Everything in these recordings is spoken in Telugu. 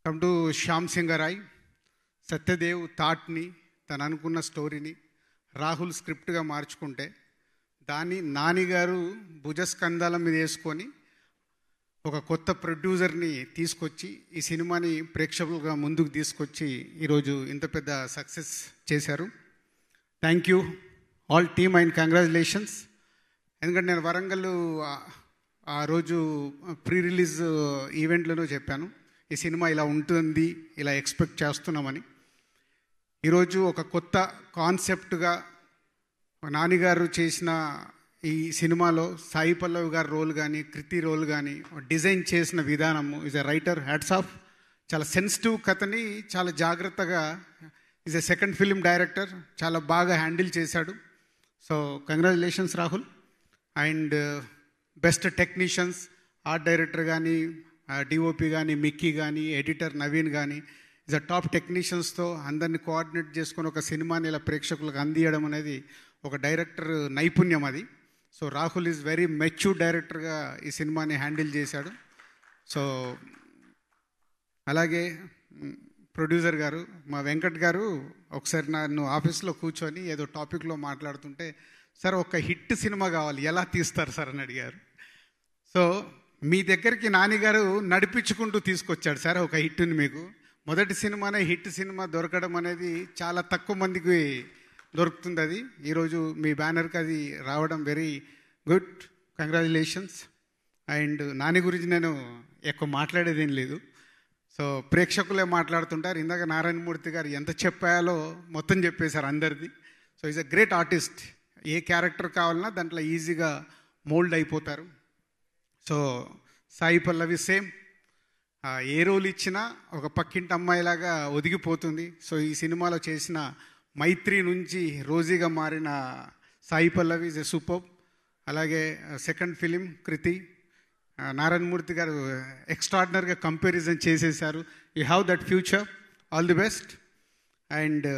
కమ్ టు శ్యామ్ సింగరాయ్ సత్యదేవ్ థాట్ని తను అనుకున్న స్టోరీని రాహుల్ స్క్రిప్ట్గా మార్చుకుంటే దాన్ని నాని గారు భుజస్కంధాల మీద వేసుకొని ఒక కొత్త ప్రొడ్యూసర్ని తీసుకొచ్చి ఈ సినిమాని ప్రేక్షకులుగా ముందుకు తీసుకొచ్చి ఈరోజు ఇంత పెద్ద సక్సెస్ చేశారు thank you all team and congratulations ఎందుకంటే నేను వరంగల్ ఆ- ఆ రోజు ప్రీ రిలీజ్ ఈవెంట్లోనూ చెప్పాను ఈ సినిమా ఇలా ఉంటుంది ఇలా ఎక్స్పెక్ట్ చేస్తున్నామని ఈరోజు ఒక కొత్త కాన్సెప్ట్గా నానిగారు చేసిన ఈ సినిమాలో సాయి పల్లవి గారి రోల్ కానీ కృతి రోల్ కానీ డిజైన్ చేసిన విధానము is a writer hats off చాలా సెన్సిటివ్ కథని చాలా జాగ్రత్తగా is a second film director చాలా బాగా హ్యాండిల్ చేశాడు so congratulations Rahul and best technicians art director కానీ డిఓపి కానీ మిక్కీ కానీ ఎడిటర్ నవీన్ కానీ ఇస్ అ టాప్ టెక్నీషియన్స్తో అందరిని కోఆర్డినేట్ చేసుకొని ఒక సినిమాని ఇలా ప్రేక్షకులకు అందియడం అనేది ఒక డైరెక్టర్ నైపుణ్యం అది so Rahul is very mature డైరెక్టర్గా ఈ సినిమాని హ్యాండిల్ చేశాడు సో అలాగే మ్, ప్రొడ్యూసర్ గారు మా వెంకట్ గారు ఒకసారి నన్ను ఆఫీస్లో కూర్చొని ఏదో టాపిక్లో మాట్లాడుతుంటే సార్ ఒక హిట్ సినిమా కావాలి ఎలా తీస్తారు సార్ అని అడిగారు సో మీ దగ్గరికి నానిగారు నడిపించుకుంటూ తీసుకొచ్చాడు సార్ ఒక హిట్ని మీకు మొదటి సినిమానే హిట్ సినిమా దొరకడం అనేది చాలా తక్కువ మందికి దొరుకుతుంది అది ఈరోజు మీ బ్యానర్కి అది రావడం very good congratulations and Nani గురించి నేను ఎక్కువ మాట్లాడేది ఏం లేదు సో ప్రేక్షకులే మాట్లాడుతుంటారు ఇందాక నారాయణమూర్తి గారు ఎంత చెప్పాలో మొత్తం చెప్పేశారు అందరిది so is a great artist ఏ క్యారెక్టర్ కావాలన్నా దాంట్లో ఈజీగా మోల్డ్ అయిపోతారు సో సాయి పల్లవి సేమ్ ఆ, ఏ రోల్ ఇచ్చినా ఒక పక్కింటి అమ్మాయిలాగా ఒదిగిపోతుంది సో ఈ సినిమాలో చేసిన మైత్రి నుంచి రోజీగా మారిన Sai Pallavi is a super అలాగే సెకండ్ ఫిలిం కృతి ఆ, నారాయణమూర్తి గారు ఎక్స్ట్రాడినరీగా కంపారిజన్ చేసేసారు you have that future all the best and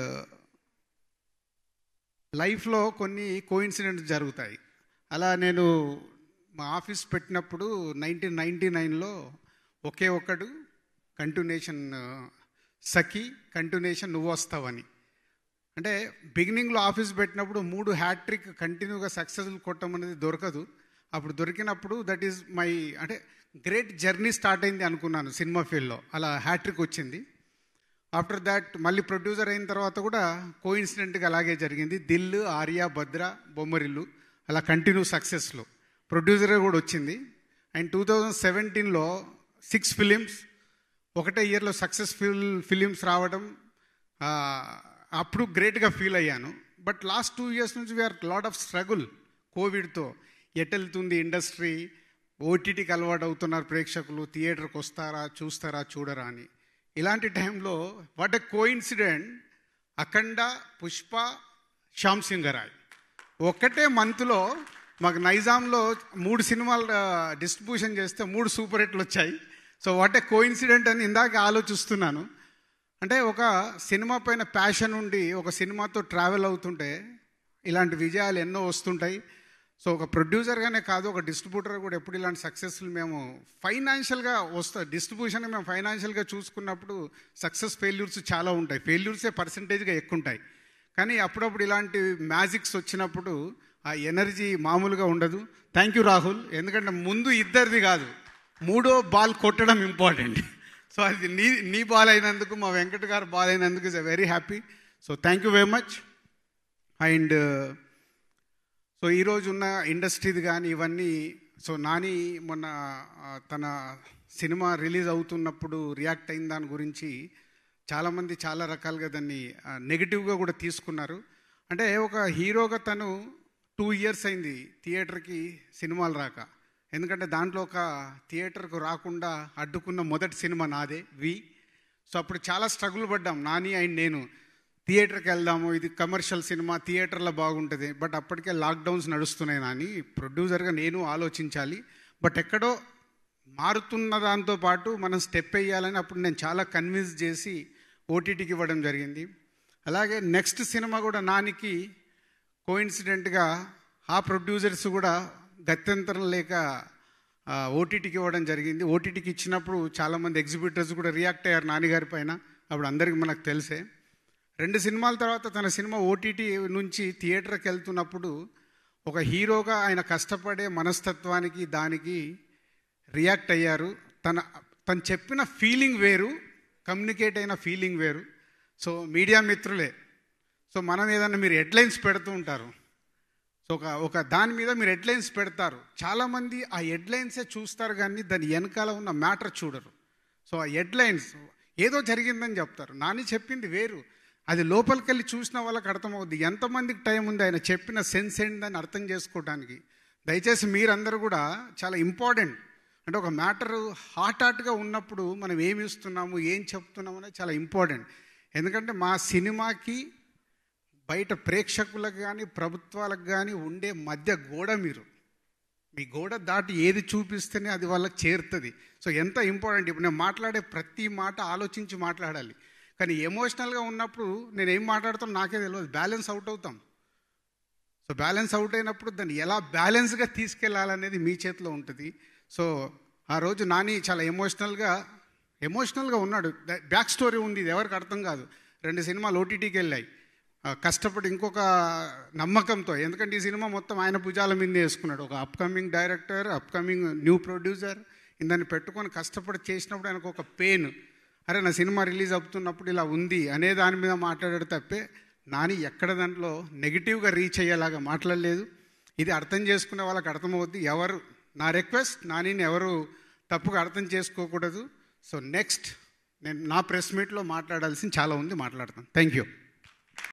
లైఫ్లో కొన్ని కోయిన్సిడెంట్స్ జరుగుతాయి అలా నేను మా ఆఫీస్ పెట్టినప్పుడు నైన్టీన్ నైంటీ నైన్లో ఒకే ఒక్కడు కంటిన్యూషన్ సఖి కంటిన్యూషన్ నువ్వు వస్తావని అంటే బిగినింగ్లో ఆఫీస్ పెట్టినప్పుడు మూడు హ్యాట్రిక్ కంటిన్యూగా సక్సెస్ఫుల్ కొట్టడం అనేది దొరకదు అప్పుడు దొరికినప్పుడు దట్ ఈస్ మై అంటే గ్రేట్ జర్నీ స్టార్ట్ అయింది అనుకున్నాను సినిమా ఫీల్డ్లో అలా హ్యాట్రిక్ వచ్చింది ఆఫ్టర్ దాట్ మళ్ళీ ప్రొడ్యూసర్ అయిన తర్వాత కూడా కోఇన్సిడెంట్గా అలాగే జరిగింది దిల్ ఆర్య భద్ర బొమ్మరిల్లు అలా కంటిన్యూ సక్సెస్లో ప్రొడ్యూసర్ కూడా వచ్చింది అండ్ టూ థౌజండ్ సెవెంటీన్లో సిక్స్ ఫిలిమ్స్ ఒకటే ఇయర్లో సక్సెస్ఫుల్ ఫిలిమ్స్ రావడం ఆ, అప్పుడు గ్రేట్గా ఫీల్ అయ్యాను బట్ లాస్ట్ టూ ఇయర్స్ నుంచి వీఆర్ లాట్ ఆఫ్ స్ట్రగుల్ కోవిడ్తో ఎటెళ్తుంది ఇండస్ట్రీ ఓటీటీకి అలవాటు అవుతున్నారు ప్రేక్షకులు థియేటర్కి వస్తారా చూస్తారా చూడరా అని ఇలాంటి టైంలో what a coincidence Akhanda Pushpa Shyam Singharoy ఒక్కటే మంత్లో మాకు నైజాంలో మూడు సినిమాలు డిస్ట్రిబ్యూషన్ చేస్తే మూడు సూపర్ హిట్లు వచ్చాయి సో వాట్ ఏ కోఇన్సిడెంట్ అని ఇందాక ఆలోచిస్తున్నాను అంటే ఒక సినిమా పైన ప్యాషన్ ఉండి ఒక సినిమాతో ట్రావెల్ అవుతుంటే ఇలాంటి విజయాలు ఎన్నో వస్తుంటాయి సో ఒక ప్రొడ్యూసర్గానే కాదు ఒక డిస్ట్రిబ్యూటర్ కూడా ఎప్పుడు ఇలాంటి సక్సెస్ఫుల్ మేము ఫైనాన్షియల్గా వస్తా డిస్ట్రిబ్యూషన్ మేము ఫైనాన్షియల్గా చూసుకున్నప్పుడు సక్సెస్ ఫెయిల్యూర్స్ చాలా ఉంటాయి ఫెయిల్యూర్సే పర్సంటేజ్గా ఎక్కువ ఉంటాయి కానీ అప్పుడప్పుడు ఇలాంటి మ్యాజిక్స్ వచ్చినప్పుడు ఆ ఎనర్జీ మామూలుగా ఉండదు థ్యాంక్ యూ రాహుల్ ఎందుకంటే ముందు ఇద్దరిది కాదు మూడో బాల్ కొట్టడం ఇంపార్టెంట్ సో అది నీ నీ బాల్ అయినందుకు మా వెంకట్ గారు బాల్ అయినందుకు is very happy so thank you very much and so ఈరోజు ఉన్న ఇండస్ట్రీది కానీ ఇవన్నీ సో నాని మొన్న ఆ, తన సినిమా రిలీజ్ అవుతున్నప్పుడు రియాక్ట్ అయిన దాని గురించి చాలామంది చాలా రకాలుగా దాన్ని నెగిటివ్గా కూడా తీసుకున్నారు అంటే ఒక హీరోగా తను టూ ఇయర్స్ అయింది థియేటర్కి సినిమాలు రాక ఎందుకంటే దాంట్లో ఒక థియేటర్కు రాకుండా అడ్డుకున్న మొదటి సినిమా నాదే వి సో అప్పుడు చాలా స్ట్రగుల్ పడ్డాం నాని అండ్ నేను థియేటర్కి వెళ్దాము ఇది కమర్షియల్ సినిమా థియేటర్లో బాగుంటుంది బట్ అప్పటికే లాక్డౌన్స్ నడుస్తున్నాయి నాని ప్రొడ్యూసర్గా నేను ఆలోచించాలి బట్ ఎక్కడో మారుతున్న దాంతో పాటు మనం స్టెప్ వేయాలని అప్పుడు నేను చాలా కన్విన్స్ చేసి ఓటీటీకి ఇవ్వడం జరిగింది అలాగే నెక్స్ట్ సినిమా కూడా నానికి కోయిన్సిడెంట్గా ఆ ప్రొడ్యూసర్స్ కూడా గత్యంతరం లేక ఓటీటీకి ఇవ్వడం జరిగింది ఓటీటీకి ఇచ్చినప్పుడు చాలామంది ఎగ్జిబిటర్స్ కూడా రియాక్ట్ అయ్యారు నాన్నగారి పైన అప్పుడు అందరికీ మనకు తెలిసే రెండు సినిమాల తర్వాత తన సినిమా ఓటీటీ నుంచి థియేటర్కి వెళ్తున్నప్పుడు ఒక హీరోగా ఆయన కష్టపడే మనస్తత్వానికి దానికి రియాక్ట్ అయ్యారు తన తను చెప్పిన ఫీలింగ్ వేరు కమ్యూనికేట్ అయిన ఫీలింగ్ వేరు సో మీడియా మిత్రులే సో మనం ఏదన్నా మీరు హెడ్లైన్స్ పెడుతూ ఉంటారు సో ఒక ఒక దాని మీద మీరు హెడ్లైన్స్ పెడతారు చాలామంది ఆ హెడ్లైన్సే చూస్తారు కానీ దాని వెనకాల ఉన్న మ్యాటర్ చూడరు సో ఆ హెడ్లైన్స్ ఏదో జరిగిందని చెప్తారు నాని చెప్పింది వేరు అది లోపలికి వెళ్ళి చూసిన వాళ్ళకి అర్థమవుద్ది ఎంతమందికి టైం ఉంది ఆయన చెప్పిన సెన్స్ ఏంటని అర్థం చేసుకోవడానికి దయచేసి మీరందరూ కూడా చాలా ఇంపార్టెంట్ అంటే ఒక మ్యాటర్ హాట్ హాట్గా ఉన్నప్పుడు మనం ఏమి ఇస్తున్నాము ఏం చెప్తున్నాము అనేది చాలా ఇంపార్టెంట్ ఎందుకంటే మా సినిమాకి బయట ప్రేక్షకులకు కానీ ప్రభుత్వాలకు కానీ ఉండే మధ్య గోడ మీరు మీ గోడ దాటి ఏది చూపిస్తేనే అది వాళ్ళకి చేరుతుంది సో ఎంత ఇంపార్టెంట్ ఇప్పుడు నేను మాట్లాడే ప్రతి మాట ఆలోచించి మాట్లాడాలి కానీ ఎమోషనల్గా ఉన్నప్పుడు నేను ఏం మాట్లాడుతాను నాకే తెలియదు బ్యాలెన్స్ అవుట్ అవుతాం సో బ్యాలెన్స్ అవుట్ అయినప్పుడు దాన్ని ఎలా బ్యాలెన్స్గా తీసుకెళ్లాలనేది మీ చేతిలో ఉంటుంది సో ఆ రోజు నాని చాలా ఎమోషనల్గా ఎమోషనల్గా ఉన్నాడు బ్యాక్ స్టోరీ ఉంది ఇది ఎవరికి అర్థం కాదు రెండు సినిమాలు ఓటీటీకి వెళ్ళాయి ఆ, కష్టపడి ఇంకొక నమ్మకంతో ఎందుకంటే ఈ సినిమా మొత్తం ఆయన భుజాల మీద వేసుకున్నాడు ఒక upcoming director upcoming new producer దాన్ని పెట్టుకొని కష్టపడి చేసినప్పుడు ఆయనకు ఒక పెయిన్ అరే నా సినిమా రిలీజ్ అవుతున్నప్పుడు ఇలా ఉంది అనే దాని మీద మాట్లాడాడు తప్పే నాని ఎక్కడ దాంట్లో నెగిటివ్గా రీచ్ అయ్యేలాగా మాట్లాడలేదు ఇది అర్థం చేసుకునే వాళ్ళకి అర్థమవుద్ది ఎవరు నా రిక్వెస్ట్ నానిని ఎవరు తప్పుగా అర్థం చేసుకోకూడదు సో నెక్స్ట్ నేను నా ప్రెస్ మీట్లో మాట్లాడాల్సింది చాలా ఉంది మాట్లాడతాను థ్యాంక్ యూ